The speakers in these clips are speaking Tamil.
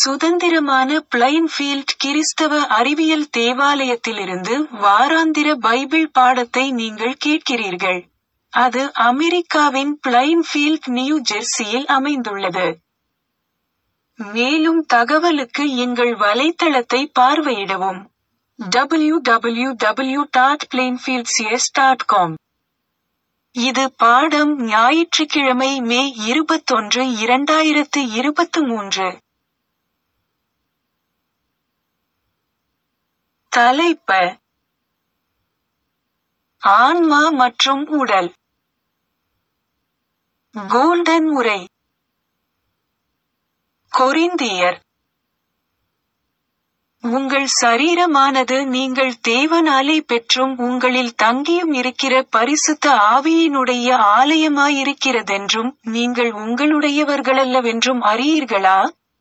சுதந்திரமான பிளைன்ஃபீல்ட் கிறிஸ்தவ அறிவியல் தேவாலயத்திலிருந்து வாராந்திர பைபிள் பாடத்தை நீங்கள் கேட்கிறீர்கள். அது அமெரிக்காவின் பிளைன்ஃபீல்ட் நியூ ஜெர்சியில் அமைந்துள்ளது. மேலும் தகவலுக்கு எங்கள் வலைத்தளத்தை பார்வையிடவும். www.plainfieldcs.com இது பாடம் ஞாயிற்றுக்கிழமை மே இருபத்தொன்று இரண்டாயிரத்து இருபத்து மூன்று. தலைப்ப ஆன்மா மற்றும் உடல் கோல்டன் உரை கொரிந்தியர் உங்கள் சரீரமானது நீங்கள் தேவனாலே பெற்றும் உங்களில் தங்கியும் இருக்கிற பரிசுத்த ஆவியினுடைய ஆலயமாயிருக்கிறதென்றும் நீங்கள் உங்களுடையவர்களல்லவென்றும் அறியீர்களா?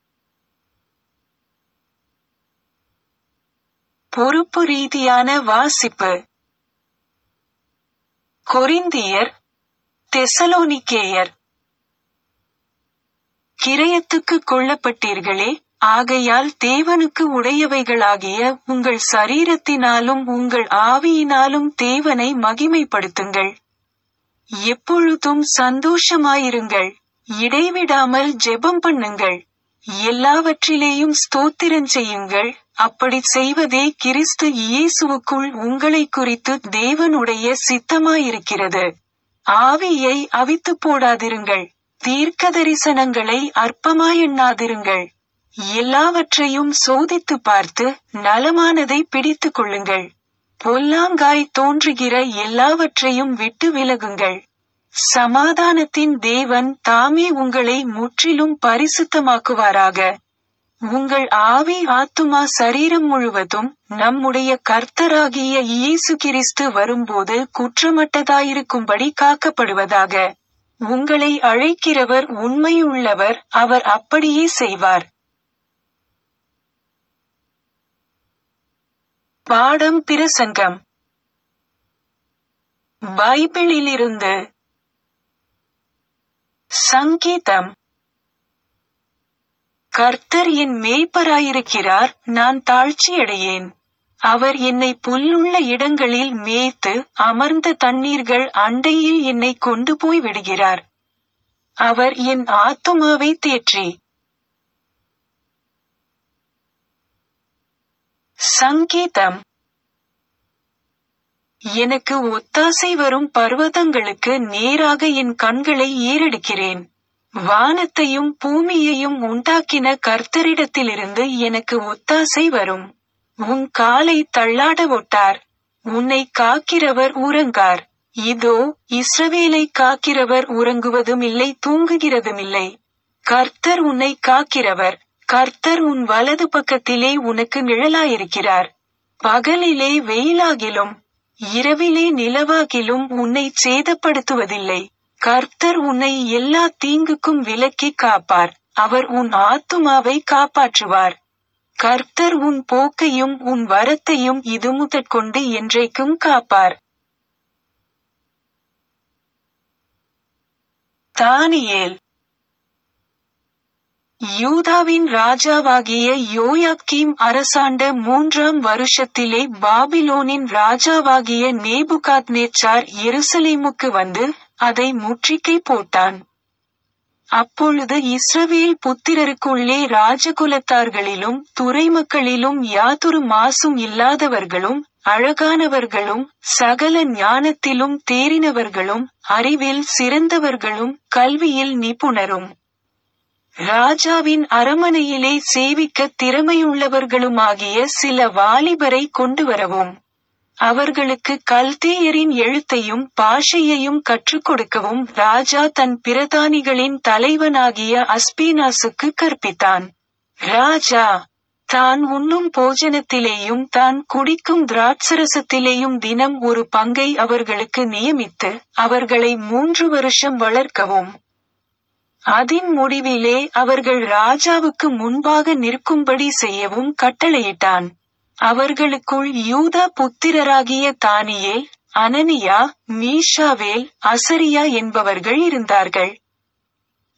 பொறுப்பு ரீதியான வாசிப்பு கொரிந்தியர் தெசலோனிக்கேயர் கிரயத்துக்கு கொள்ளப்பட்டீர்களே ஆகையால் தேவனுக்கு உடையவைகளாகிய உங்கள் சரீரத்தினாலும் உங்கள் ஆவியினாலும் தேவனை மகிமைப்படுத்துங்கள். எப்பொழுதும் சந்தோஷமாயிருங்கள். இடைவிடாமல் ஜெபம் பண்ணுங்கள். எல்லாவற்றிலேயும் ஸ்தோத்திரஞ்செய்யுங்கள் அப்படிச் செய்வதே கிறிஸ்து இயேசுவுக்குள் உங்களைக் குறித்து தேவனுடைய சித்தமாயிருக்கிறது. ஆவியை அவித்துப் போடாதிருங்கள். தீர்க்கதரிசனங்களை அற்பமாயெண்ணாதிருங்கள். எல்லாவற்றையும் சோதித்துப் பார்த்து நலமானதை பிடித்துக் கொள்ளுங்கள். பொல்லாங்காய் தோன்றுகிற எல்லாவற்றையும் விட்டு விலகுங்கள். சமாதானத்தின் தேவன் தாமே உங்களை முற்றிலும் பரிசுத்தமாக்குவாராக. உங்கள் ஆவி ஆத்துமா சரீரம் முழுவதும் நம்முடைய கர்த்தராகிய இயேசு கிறிஸ்து வரும்போது குற்றமற்றதாயிருக்கும்படி காக்கப்படுவதாக. உங்களை அழைக்கிறவர் உண்மையுள்ளவர் அவர் அப்படியே செய்வார். பாடம் பிரசங்கம் பைபிளிலிருந்து சங்கீதம் கர்த்தர் என் மேய்ப்பராயிருக்கிறார் நான் தாழ்ச்சியடையேன். அவர் என்னை புல்லுள்ள இடங்களில் மேய்த்து அமர்ந்த தண்ணீர்கள் அண்டையில் என்னை கொண்டு போய் விடுகிறார். அவர் என் ஆத்துமாவை தேற்றி. சங்கீதம் எனக்கு ஒத்தாசை வரும் பர்வதங்களுக்கு நேராக என் கண்களை ஏறெடுக்கிறேன். வானத்தையும் பூமியையும் உண்டாக்கின கர்த்தரிடத்திலிருந்து எனக்கு ஒத்தாசை வரும். உன் காலை தள்ளாட ஒட்டார். உன்னை காக்கிறவர் உறங்கார். இதோ இஸ்ரவேலை காக்கிறவர் உறங்குவதுமில்லை தூங்குகிறதுமில்லை. கர்த்தர் உன்னை காக்கிறவர். கர்த்தர் உன் வலது பக்கத்திலே உனக்கு நிழலாயிருக்கிறார். பகலிலே வெயிலாகிலும் இரவிலே நிலவாகிலும் உன்னைச் சேதப்படுத்துவதில்லை. கர்த்தர் உன்னை எல்லா தீங்குக்கும் விலக்கிக் காப்பார். அவர் உன் ஆத்துமாவை காப்பாற்றுவார். கர்த்தர் உன் போக்கையும் உன் வரத்தையும் இதுமுதற்கொண்டு என்றைக்கும் காப்பார். தானியேல் யூதாவின் ராஜாவாகிய யோயாக்கீம் அரசாண்ட மூன்றாம் வருஷத்திலே பாபிலோனின் ராஜாவாகிய நேபுகாத்நேச்சார் எருசலேமுக்கு வந்து அதை முற்றுகை போட்டான். அப்பொழுது இஸ்ரவேல் புத்திரருக்குள்ளே ராஜகுலத்தார்களிலும் துறைமக்களிலும் யாதொரு மாசும் இல்லாதவர்களும் அழகானவர்களும் சகல ஞானத்திலும் தேறினவர்களும் அறிவில் சிறந்தவர்களும் கல்வியில் நிபுணரும் ராஜாவின் அரமனையிலே சேவிக்க திறமையுள்ளவர்களுமாகிய சில வாலிபரை கொண்டு வரவும் அவர்களுக்கு கல்தேயரின் எழுத்தையும் பாஷையையும் கற்றுக் கொடுக்கவும் ராஜா தன் பிரதானிகளின் தலைவனாகிய அஸ்பீனாசுக்கு கற்பித்தான். ராஜா தான் உண்ணும் போஜனத்திலேயும் தான் குடிக்கும் திராட்சரசத்திலேயும் தினம் ஒரு பங்கை அவர்களுக்கு நியமித்து அவர்களை மூன்று வருஷம் வளர்க்கவும் அதின் முடிவிலே அவர்கள் ராஜாவுக்கு முன்பாக நிற்கும்படி செய்யவும் கட்டளையிட்டான் அவர்களுக்குள் யூதா புத்திரராகிய தானியேல் அனனியா மீஷாவேல் அசரியா என்பவர்கள் இருந்தார்கள்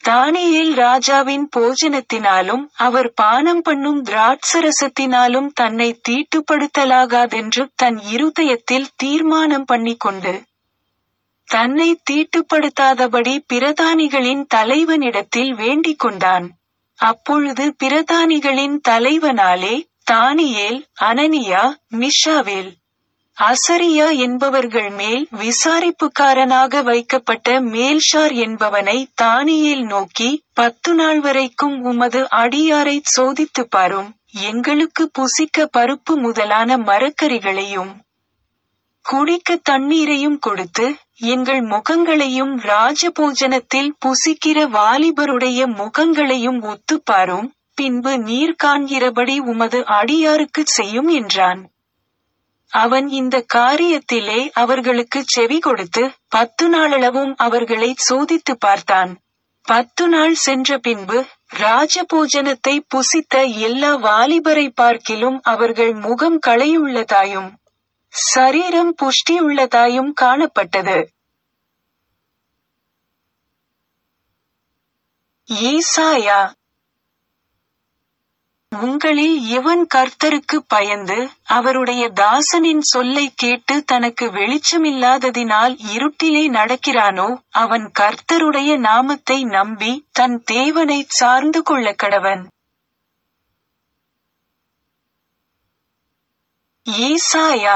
தானியேல் ராஜாவின் போஜனத்தினாலும் அவர் பானம் பண்ணும் திராட்சரசத்தினாலும் தன்னை தீட்டுப்படுத்தலாகாதென்று தன் இருதயத்தில் தீர்மானம் பண்ணிக்கொண்டு தன்னை தீட்டுப்படுத்தாதபடி பிரதானிகளின் தலைவனிடத்தில் வேண்டிக் கொண்டான் அப்பொழுது பிரதானிகளின் தலைவனாலே தானியேல் அனனியா மிஷாவேல் அசரியா என்பவர்கள் மேல் விசாரிப்புக்காரனாக வைக்கப்பட்ட மேல்ஷார் என்பவனை தானியேல் நோக்கி பத்து நாள் வரைக்கும் உமது அடியாரை சோதித்துப் பாரும் எங்களுக்கு புசிக்க பருப்பு முதலான மரக்கறிகளையும் குடிக்க தண்ணீரையும் கொடுத்து எங்கள் முகங்களையும் ராஜபோஜனத்தில் புசிக்கிற வாலிபருடைய முகங்களையும் ஒத்துப்பாரும் பின்பு நீர் காண்கிறபடி உமது அடியாருக்குச் செய்யும் என்றான் அவன் இந்த காரியத்திலே அவர்களுக்கு செவி கொடுத்து பத்து நாளளவும் அவர்களை சோதித்து பார்த்தான் பத்து நாள் சென்ற பின்பு ராஜபோஜனத்தை புசித்த எல்லா வாலிபரை பார்க்கிலும் அவர்கள் முகம் களையுள்ளதாயும் சரீரம் புஷ்டியுள்ளதாயும் காணப்பட்டது ஈசாயா உங்களில் எவன் கர்த்தருக்கு பயந்து அவருடைய தாசனின் சொல்லை கேட்டு தனக்கு வெளிச்சமில்லாததினால் இருட்டிலே நடக்கிறானோ அவன் கர்த்தருடைய நாமத்தை நம்பி தன் தேவனை சார்ந்து கொள்ள கடவன் ஏசாயா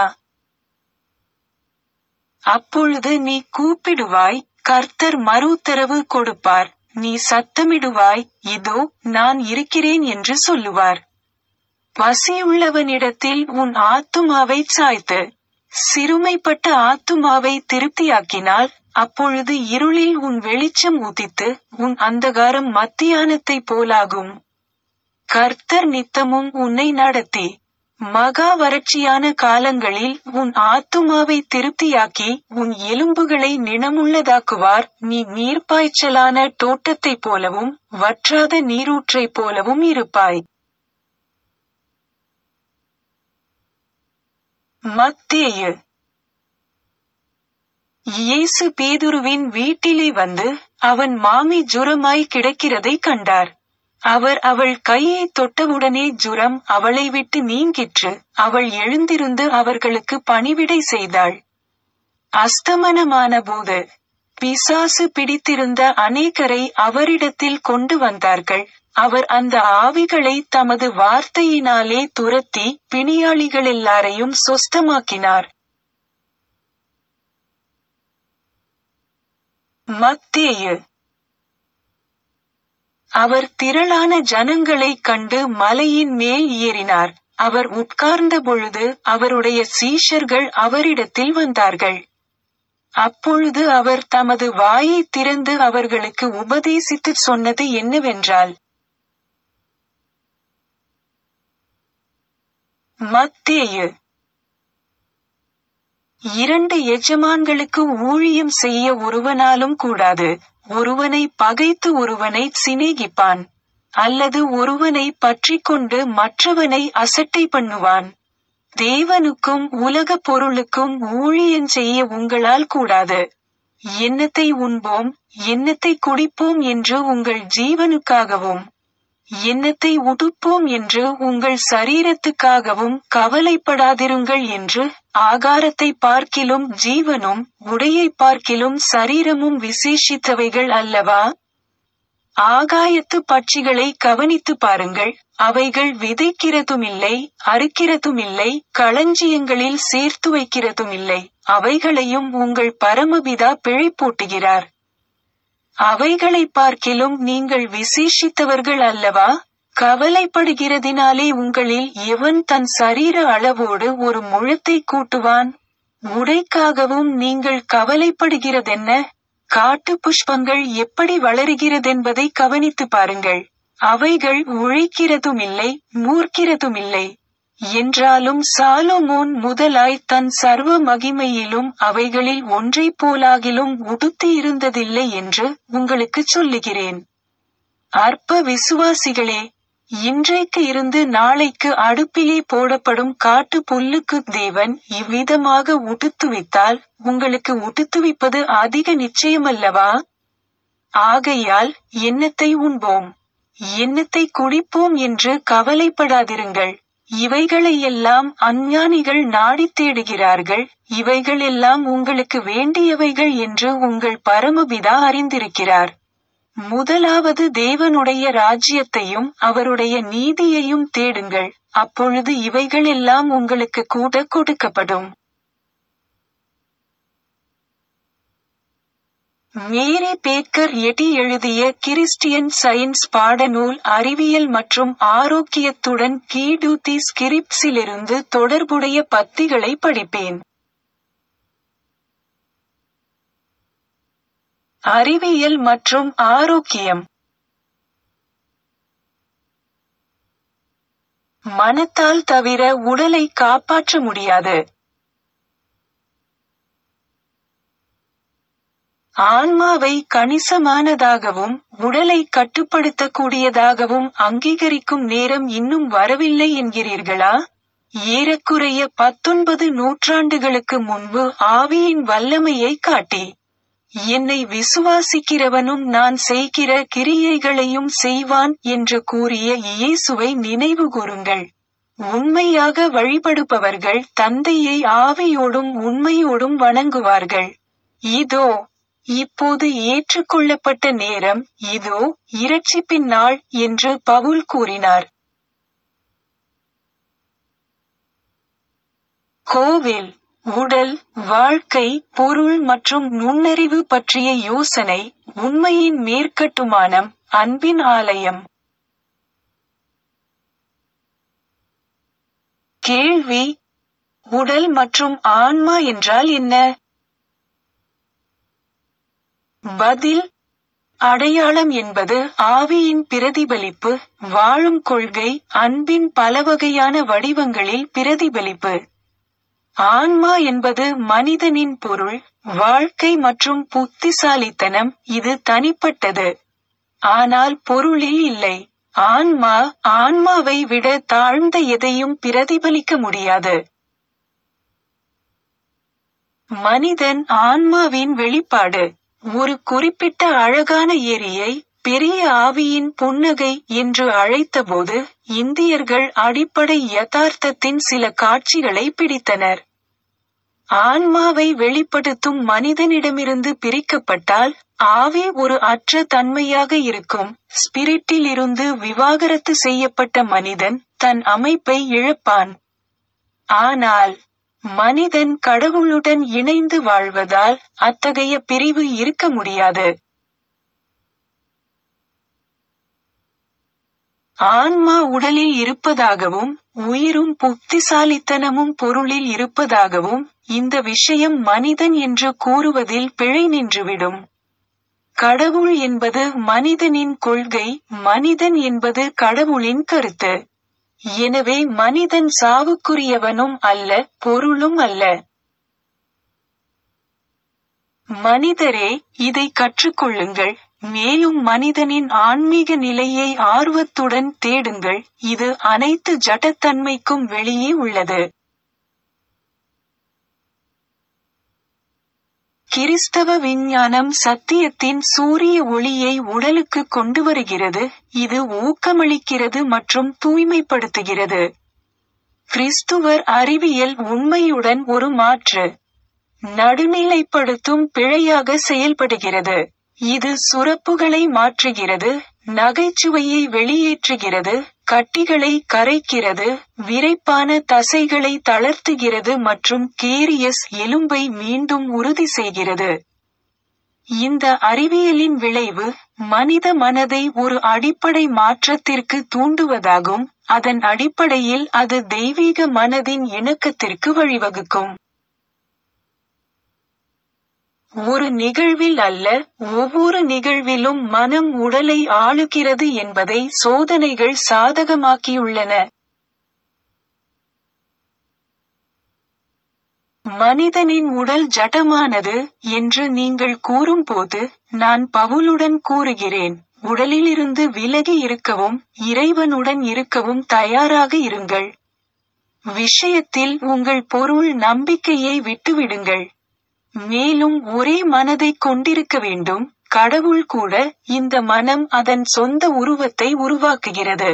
அப்பொழுது நீ கூப்பிடுவாய் கர்த்தர் மறு உத்தரவு கொடுப்பார் நீ சத்தமிடுவாய் இதோ நான் இருக்கிறேன் என்று சொல்லுவார் பசியுள்ளவனிடத்தில் உன் ஆத்துமாவை சாய்த்து சிறுமைப்பட்ட ஆத்துமாவை திருப்தியாக்கினால் அப்பொழுது இருளில் உன் வெளிச்சம் உதித்து உன் அந்தகாரம் மத்தியானத்தைப் போலாகும் கர்த்தர் நித்தமும் உன்னை நடத்தி மகா வறட்சியான காலங்களில் உன் ஆத்துமாவை திருப்தியாக்கி உன் எலும்புகளை நிணமுள்ளதாக்குவார் நீ நீர்ப்பாய்ச்சலான தோட்டத்தைப் போலவும் வற்றாத நீரூற்றைப் போலவும் இருப்பாய் மத்தேயு இயேசு பேதுருவின் வீட்டிலே வந்து அவன் மாமி ஜுரமாய் கிடக்கிறதை கண்டார் அவர் அவள் கையை தொட்டவுடனே ஜுரம் அவளை விட்டு நீங்கிற்று அவள் எழுந்திருந்து அவர்களுக்கு பணிவிடை செய்தாள் அஸ்தமனமான போது பிசாசு பிடித்திருந்த அநேகரை அவரிடத்தில் கொண்டு வந்தார்கள் அவர் அந்த ஆவிகளை தமது வார்த்தையினாலே துரத்தி பிணியாளிகள் எல்லாரையும் சொஸ்தமாக்கினார் மத்தேயு அவர் திரளான ஜனங்களைக் கண்டு மலையின் மேல் ஏறினார் அவர் உட்கார்ந்த பொழுது அவருடைய சீஷர்கள் அவரிடத்தில் வந்தார்கள் அப்பொழுது அவர் தமது வாயை திறந்து அவர்களுக்கு உபதேசித்து சொன்னது என்னவென்றால் மத்தேயு இரண்டு எஜமான்களுக்கு ஊழியம் செய்ய ஒருவனாலும் கூடாது ஒருவனை பகைத்து ஒருவனை சிநேகிப்பான் அல்லது ஒருவனை பற்றிக்கொண்டு மற்றவனை அசட்டை பண்ணுவான் தேவனுக்கும் உலக பொருளுக்கும் ஊழியம் செய்ய உங்களால் கூடாது என்னத்தை உண்போம் என்னத்தை குடிப்போம் என்று உங்கள் ஜீவனுக்காகவும் என்னத்தை உடுப்போம் என்று உங்கள் சரீரத்துக்காகவும் கவலைப்படாதிருங்கள் என்று ஆகாரத்தை பார்க்கிலும் ஜீவனும் உடையை பார்க்கிலும் சரீரமும் விசேஷித்தவைகள் அல்லவா ஆகாயத்து பட்சிகளை கவனித்து பாருங்கள் அவைகள் விதைக்கிறதுமில்லை அறுக்கிறதுமில்லை களஞ்சியங்களில் சேர்த்து வைக்கிறதுமில்லை அவைகளையும் உங்கள் பரமபிதா பிழை போட்டுகிறார் அவைகளை பார்க்கிலும் நீங்கள் விசேஷித்தவர்கள் அல்லவா கவலைப்படுகிறதினாலே உங்களில் எவன் தன் சரீர அளவோடு ஒரு முழத்தை கூட்டுவான் உடைக்காகவும் நீங்கள் கவலைப்படுகிறதென்ன காட்டு புஷ்பங்கள் எப்படி வளருகிறதென்பதை கவனித்து பாருங்கள் அவைகள் உழைக்கிறதுமில்லை மூர்க்கிறதுமில்லை என்றாலும் சாலோமோன் முதலாய் தன் சர்வ மகிமையிலும் அவைகளில் ஒன்றைப் போலாகிலும் உடுத்தி இருந்ததில்லை என்று உங்களுக்கு சொல்லுகிறேன் அற்ப விசுவாசிகளே இன்றைக்கு இருந்து நாளைக்கு அடுப்பிலே போடப்படும் காட்டு புல்லுக்கு தேவன் இவ்விதமாக உடுத்துவித்தால் உங்களுக்கு உடுத்துவிப்பது அதிக நிச்சயமல்லவா ஆகையால் என்னத்தை உண்போம் என்னத்தை குடிப்போம் என்று கவலைப்படாதிருங்கள் இவைகளையெல்லாம் அஞ்ஞானிகள் நாடித் தேடுகிறார்கள் இவைகளெல்லாம் உங்களுக்கு வேண்டியவைகள் என்று உங்கள் பரமபிதா அறிந்திருக்கிறார் முதலாவது தேவனுடைய ராஜ்யத்தையும் அவருடைய நீதியையும் தேடுங்கள் அப்பொழுது இவைகளெல்லாம் உங்களுக்கு கூட கொடுக்கப்படும் மேரி பேக்கர் எட்டி எழுதிய கிறிஸ்டியன் சயின்ஸ் பாடநூல் அறிவியல் மற்றும் ஆரோக்கியத்துடன் கீடூத்தி ஸ்கிரிப்ஸிலிருந்து தொடர்புடைய பத்திகளை படிப்பேன் அறிவியல் மற்றும் ஆரோக்கியம் மனத்தால் தவிர உடலை காப்பாற்ற முடியாது ஆன்மாவை கணிசமானதாகவும் உடலை கட்டுப்படுத்தக்கூடியதாகவும் அங்கீகரிக்கும் நேரம் இன்னும் வரவில்லை என்கிறீர்களா ஏறக்குறைய பத்தொன்பது நூற்றாண்டுகளுக்கு முன்பு ஆவியின் வல்லமையை காட்டி என்னை விசுவாசிக்கிறவனும் நான் செய்கிற கிரியைகளையும் செய்வான் என்று கூறிய இயேசுவை நினைவு கூறுங்கள் உண்மையாக வழிபடுபவர்கள் தந்தையை ஆவியோடும் உண்மையோடும் வணங்குவார்கள் இதோ இப்போது ஏற்றுக்கொள்ளப்பட்ட நேரம் இதோ இரட்சிப்பின் நாள் என்று பவுல் கூறினார் கோவில் உடல் வாழ்க்கை பொருள் மற்றும் நுண்ணறிவு பற்றிய யோசனை உண்மையின் மேற்கட்டுமானம் அன்பின் ஆலயம் கேள்வி உடல் மற்றும் ஆன்மா என்றால் என்ன பதில் அடையாளம் என்பது ஆவியின் பிரதிபலிப்பு வாழும் கொள்கை அன்பின் பலவகையான வடிவங்களில் பிரதிபலிப்பு ஆன்மா என்பது மனிதனின் பொருள் வாழ்க்கை மற்றும் புத்திசாலித்தனம் இது தனிப்பட்டது ஆனால் பொருளில் இல்லை ஆன்மா ஆன்மாவை விட தாழ்ந்த எதையும் பிரதிபலிக்க முடியாது மனிதன் ஆன்மாவின் வெளிப்பாடு ஒரு குறிப்பிட்ட அழகான ஏரியை பெரிய ஆவியின் புன்னகை என்று அழைத்தபோது இந்தியர்கள் அடிப்படை யதார்த்தத்தின் சில காட்சிகளை பிடித்தனர் ஆன்மாவை வெளிப்படுத்தும் மனிதனிடமிருந்து பிரிக்கப்பட்டால் ஆவி ஒரு அற்ற தன்மையாக இருக்கும் ஸ்பிரிட்டில் இருந்து விவாகரத்து செய்யப்பட்ட மனிதன் தன் அமைப்பை இழப்பான் ஆனால் மனிதன் கடவுளுடன் இணைந்து வாழ்வதால் அத்தகைய பிரிவு இருக்க முடியாது ஆன்மா உடலில் இருப்பதாகவும் உயிரும் புத்திசாலித்தனமும் பொருளில் இருப்பதாகவும் இந்த விஷயம் மனிதன் என்று கூறுவதில் பிழை நின்றுவிடும் கடவுள் என்பது மனிதனின் கொள்கை மனிதன் என்பது கடவுளின் கருத்து எனவே மனிதன் சாவுக்குரியவனும் அல்ல பொருளும் அல்ல மனிதரே இதை கற்றுக்கொள்ளுங்கள் மேலும் மனிதனின் ஆன்மீக நிலையை ஆர்வத்துடன் தேடுங்கள் இது அனைத்து ஜடத்தன்மைக்கும் வெளியே உள்ளது கிறிஸ்தவ விஞ்ஞானம் சத்தியத்தின் சூரிய ஒளியை உடலுக்கு கொண்டு வருகிறது இது ஊக்கமளிக்கிறது மற்றும் தூய்மைப்படுத்துகிறது கிறிஸ்துவர் அறிவியல் உண்மையுடன் ஒரு மாற்று நடுநிலைப்படுத்தும் பிழையாக செயல்படுகிறது இது சுரப்புகளை மாற்றுகிறது நகைச்சுவையை வெளியேற்றுகிறது கட்டிகளை கரைக்கிறது விரைப்பான தசைகளை தளர்த்துகிறது மற்றும் கேரியஸ் எலும்பை மீண்டும் உறுதி செய்கிறது இந்த அறிவியலின் விளைவு மனித மனதை ஒரு அடிப்படை மாற்றத்திற்கு தூண்டுவதாகும் அதன் அடிப்படையில் அது தெய்வீக மனதின் இணக்கத்திற்கு வழிவகுக்கும் ஒரு நிகழ்வில் அல்ல ஒவ்வொரு நிகழ்விலும் மனம் உடலை ஆளுகிறது என்பதை சோதனைகள் சாதகமாக்கியுள்ளன மனிதனின் உடல் ஜடமானது என்று நீங்கள் கூறும்போது நான் பவுலுடன் கூறுகிறேன் உடலிலிருந்து விலகி இருக்கவும் இறைவனுடன் இருக்கவும் தயாராக இருங்கள் விஷயத்தில் உங்கள் பொருள் நம்பிக்கையை விட்டுவிடுங்கள் மேலும் ஒரே மனதை கொண்டிருக்க வேண்டும் கடவுள் கூட இந்த மனம் அதன் சொந்த உருவத்தை உருவாக்குகிறது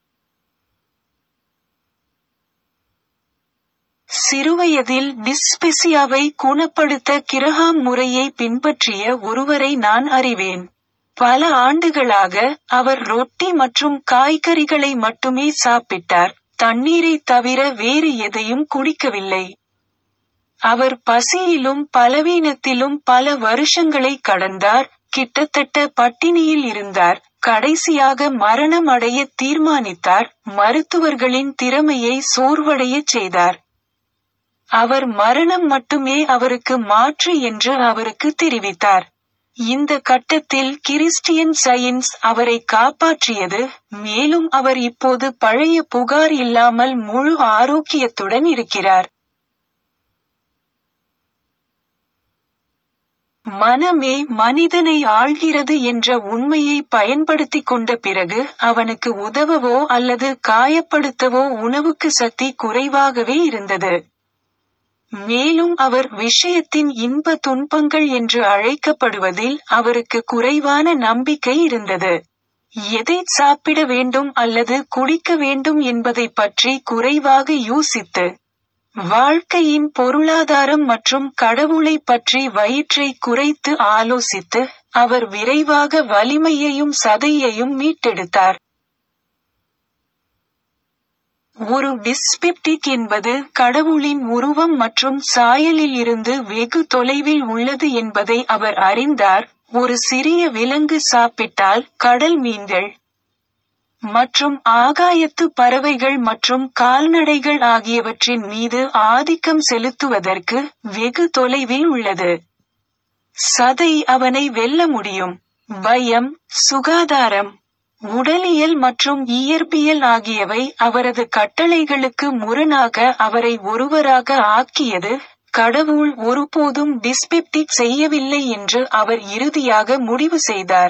சிறுவயதில் டிஸ்பெசியாவை குணப்படுத்த கிரஹாம் முறையை பின்பற்றிய ஒருவரை நான் அறிவேன் பல ஆண்டுகளாக அவர் ரொட்டி மற்றும் காய்கறிகளை மட்டுமே சாப்பிட்டார் தண்ணீரை தவிர வேறு எதையும் குடிக்கவில்லை அவர் பசியிலும் பலவீனத்திலும் பல வருஷங்களை கடந்தார் கிட்டத்தட்ட பட்டினியில் இருந்தார் கடைசியாக மரணம் அடைய தீர்மானித்தார் மருத்துவர்களின் திறமையை சோர்வடையச் செய்தார் அவர் மரணம் மட்டுமே அவருக்கு மாற்று என்று அவருக்கு தெரிவித்தார் இந்த கட்டத்தில் கிறிஸ்டியன் சயின்ஸ் அவரை காப்பாற்றியது மேலும் அவர் இப்போது பழைய புகார் இல்லாமல் முழு ஆரோக்கியத்துடன் இருக்கிறார் மனமே மனிதனை ஆள்கிறது என்ற உண்மையை பயன்படுத்திக் கொண்ட பிறகு அவனுக்கு உதவவோ அல்லது காயப்படுத்தவோ உணவுக்கு சக்தி குறைவாகவே இருந்தது மேலும் அவர் விஷயத்தின் இன்ப துன்பங்கள் என்று அழைக்கப்படுவதில் அவருக்கு குறைவான நம்பிக்கை இருந்தது எதை சாப்பிட வேண்டும் அல்லது குடிக்க வேண்டும் என்பதை பற்றி குறைவாக யோசித்து வாழ்க்கையின் பொருளாதாரம் மற்றும் கடவுளை பற்றி வயிற்றை குறைத்து ஆலோசித்து அவர் விரைவாக வலிமையையும் சதையையும் மீட்டெடுத்தார் ஒரு டிஸ்பெப்டிக் என்பது கடவுளின் உருவம் மற்றும் சாயலில் இருந்து வெகு தொலைவில் உள்ளது என்பதை அவர் அறிந்தார் ஒரு சிறிய விலங்கு சாப்பிட்டால் கடல் மீன்கள் மற்றும் ஆகாயத்து பறவைகள் மற்றும் கால்நடைகள் ஆகியவற்றின் மீது ஆதிக்கம் செலுத்துவதற்கு வெகு தொலைவில் உள்ளது சதை அவனை வெல்ல முடியும் பயம் சுகாதாரம் உடலியல் மற்றும் இயற்பியல் ஆகியவை அவரது கட்டளைகளுக்கு முரணாக அவரை ஒருவராக ஆக்கியது கடவுள் ஒருபோதும் டிஸ்பெப்டிக் செய்யவில்லை என்று அவர் இறுதியாக முடிவு செய்தார்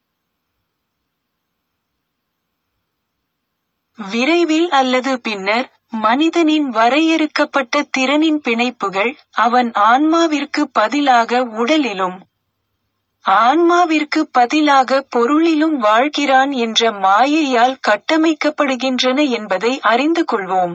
விரைவில் அல்லது பின்னர் மனிதனின் வரையறுக்கப்பட்ட திறனின் பிணைப்புகள் அவன் ஆன்மாவிற்கு பதிலாக உடலிலும் ஆன்மாவிற்கு பதிலாக பொருளிலும் வாழ்கிறான் என்ற மாயையால் கட்டமைக்கப்படுகின்றன என்பதை அறிந்து கொள்வோம்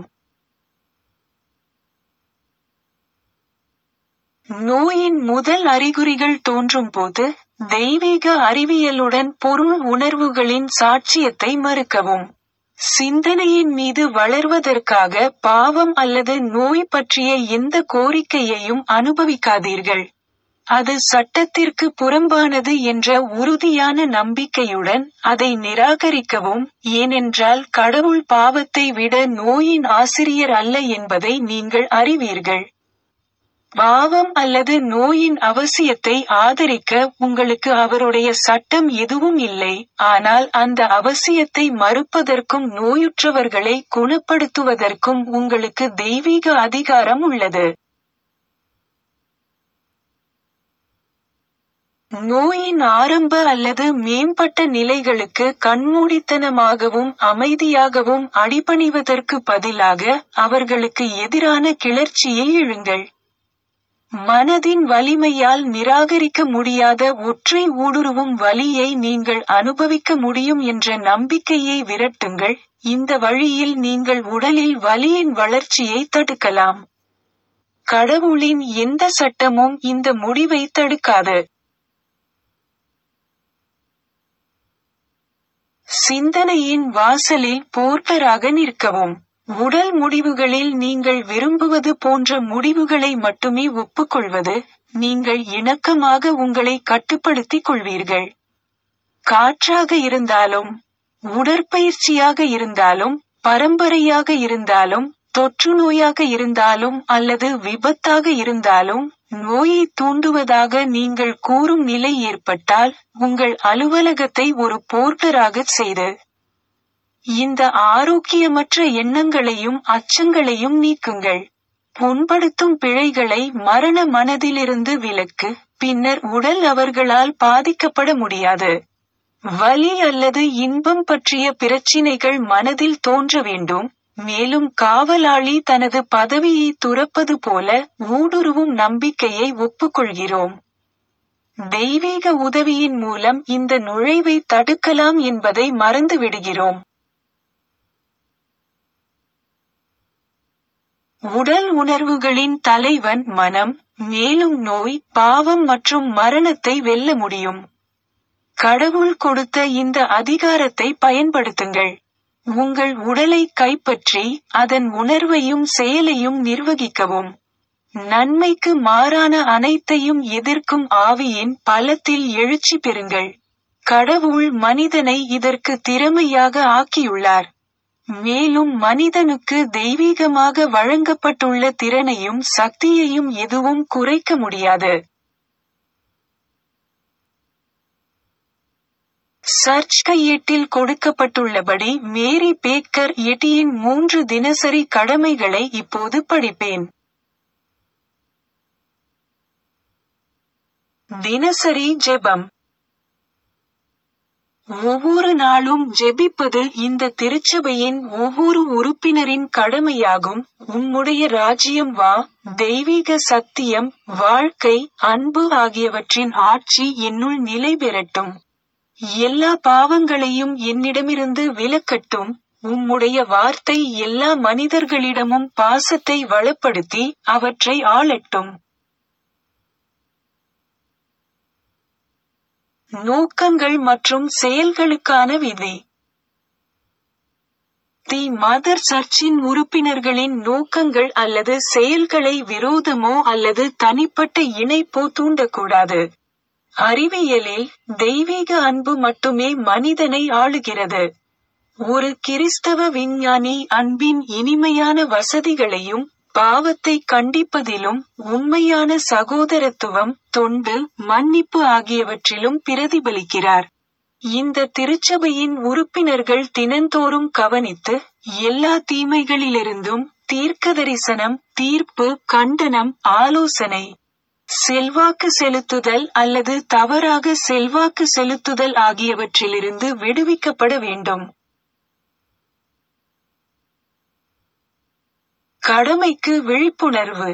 நோயின் முதல் அறிகுறிகள் தோன்றும் போது தெய்வீக அறிவியலுடன் பொருள் உணர்வுகளின் சாட்சியத்தை மறுக்கவும் சிந்தனையின் மீது வளர்வதற்காக பாவம் அல்லது நோய் பற்றிய எந்த கோரிக்கையையும் அனுபவிக்காதீர்கள் அது சட்டத்திற்கு புறம்பானது என்ற உறுதியான நம்பிக்கையுடன் அதை நிராகரிக்கவும் ஏனென்றால் கடவுள் பாவத்தை விட நோயின் ஆசிரியர் அல்ல என்பதை நீங்கள் அறிவீர்கள் பாவம் அல்லது நோயின் அவசியத்தை ஆதரிக்க உங்களுக்கு அவருடைய சட்டம் எதுவும் இல்லை ஆனால் அந்த அவசியத்தை மறுப்பதற்கும் நோயுற்றவர்களை குணப்படுத்துவதற்கும் உங்களுக்கு தெய்வீக அதிகாரம் உள்ளது நோயின் ஆரம்ப அல்லது மேம்பட்ட நிலைகளுக்கு கண்மூடித்தனமாகவும் அமைதியாகவும் அடிபணிவதற்கு பதிலாக அவர்களுக்கு எதிரான கிளர்ச்சியை இழுங்கள் மனதின் வலிமையால் நிராகரிக்க முடியாத ஒற்றை ஊடுருவும் வலியை நீங்கள் அனுபவிக்க முடியும் என்ற நம்பிக்கையை விரட்டுங்கள் இந்த வழியில் நீங்கள் உடலில் வலியின் வளர்ச்சியை தடுக்கலாம் கடவுளின் எந்த சட்டமும் இந்த முடிவை தடுக்காது சிந்தனையின் வாசலில் போர்ட்டராக நிற்கவும் உடல் முடிவுகளில் நீங்கள் விரும்புவது போன்ற முடிவுகளை மட்டுமே ஒப்புக்கொள்வது நீங்கள் இணக்கமாக உங்களை கட்டுப்படுத்திக் கொள்வீர்கள் காற்றாக இருந்தாலும் உடற்பயிற்சியாக இருந்தாலும் பரம்பரையாக இருந்தாலும் தொற்று நோயாக இருந்தாலும் அல்லது விபத்தாக இருந்தாலும் நோயை தூண்டுவதாக நீங்கள் கூறும் நிலை ஏற்பட்டால் உங்கள் அலுவலகத்தை ஒரு போர்ட்டராக செய்து இந்த ஆரோக்கியமற்ற எண்ணங்களையும் அச்சங்களையும் நீக்குங்கள் புண்படுத்தும் பிழைகளை மரண மனதிலிருந்து விலக்கு பின்னர் உடல் அவர்களால் பாதிக்கப்பட முடியாது வலி அல்லது இன்பம் பற்றிய பிரச்சினைகள் மனதில் தோன்ற வேண்டும் மேலும் காவலாளி தனது பதவியை துறப்பது போல ஊடுருவும் நம்பிக்கையை ஒப்புக்கொள்கிறோம் தெய்வீக உதவியின் மூலம் இந்த நுழைவை தடுக்கலாம் என்பதை மறந்து விடுகிறோம் உடல் உணர்வுகளின் தலைவன் மனம் மேலும் நோய் பாவம் மற்றும் மரணத்தை வெல்ல முடியும் கடவுள் கொடுத்த இந்த அதிகாரத்தை பயன்படுத்துங்கள் உங்கள் உடலை கைப்பற்றி அதன் உணர்வையும் செயலையும் நிர்வகிக்கவும் நன்மைக்கு மாறான அனைத்தையும் எதிர்க்கும் ஆவியின் பலத்தில் எழுச்சி பெறுங்கள் கடவுள் மனிதனை இதற்கு திறமையாக ஆக்கியுள்ளார் மேலும் மனிதனுக்கு தெய்வீகமாக வழங்கப்பட்டுள்ள திறனையும் சக்தியையும் எதுவும் குறைக்க முடியாது சர்ச் கையேட்டில் கொடுக்கப்பட்டுள்ளபடி மேரி பேக்கர் எட்டியின் மூன்று தினசரி கடமைகளை இப்போது படிப்பேன் தினசரி ஜெபம் ஒவ்வொரு நாளும் ஜெபிப்பது இந்த திருச்சபையின் ஒவ்வொரு உறுப்பினரின் கடமையாகும் உம்முடைய ராஜ்யம் வா தெய்வீக சத்தியம் வாழ்க்கை அன்பு ஆகியவற்றின் ஆட்சி என்னுள் நிலை பெறட்டும் எல்லா பாவங்களையும் என்னிடமிருந்து விலக்கட்டும் உம்முடைய வார்த்தை எல்லா மனிதர்களிடமும் பாசத்தை வளப்படுத்தி அவற்றை ஆளட்டும் நோக்கங்கள் மற்றும் செயல்களுக்கான விதி தி மதர் சர்ச்சின் உறுப்பினர்களின் நோக்கங்கள் அல்லது செயல்களை விரோதமோ அல்லது தனிப்பட்ட இணைப்போ தூண்டக்கூடாது அறிவியலில் தெய்வீக அன்பு மட்டுமே மனிதனை ஆளுகிறது ஒரு கிறிஸ்தவ விஞ்ஞானி அன்பின் இனிமையான வசதிகளையும் பாவத்தை கண்டிப்பதிலும் உண்மையான சகோதரத்துவம் தொண்டு மன்னிப்பு ஆகியவற்றிலும் பிரதிபலிக்கிறார் இந்த திருச்சபையின் உறுப்பினர்கள் தினந்தோறும் கவனித்து எல்லா தீமைகளிலிருந்தும் தீர்க்கதரிசனம் தீர்ப்பு கண்டனம் ஆலோசனை செல்வாக்கு செலுத்துதல் அல்லது தவறாக செல்வாக்கு செலுத்துதல் ஆகியவற்றிலிருந்து விடுவிக்கப்பட வேண்டும் கடமைக்கு விழிப்புணர்வு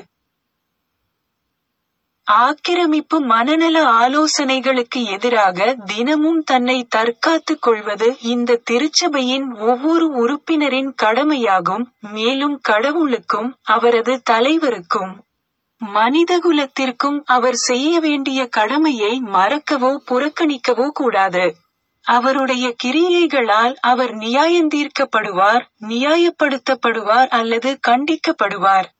ஆக்கிரமிப்பு மனநல ஆலோசனைகளுக்கு எதிராக தினமும் தன்னை தற்காத்துக் கொள்வது இந்த திருச்சபையின் ஒவ்வொரு உறுப்பினரின் கடமையாகும் மேலும் கடவுளுக்கும் அவரது தலைவருக்கும் மனிதகுலத்திற்கும் அவர் செய்ய வேண்டிய கடமையை மறக்கவோ புறக்கணிக்கவோ கூடாது அவருடைய கிரியைகளால் அவர் நியாயந்தீர்க்கப்படுவார் நியாயப்படுத்தப்படுவார் அல்லது கண்டிக்கப்படுவார்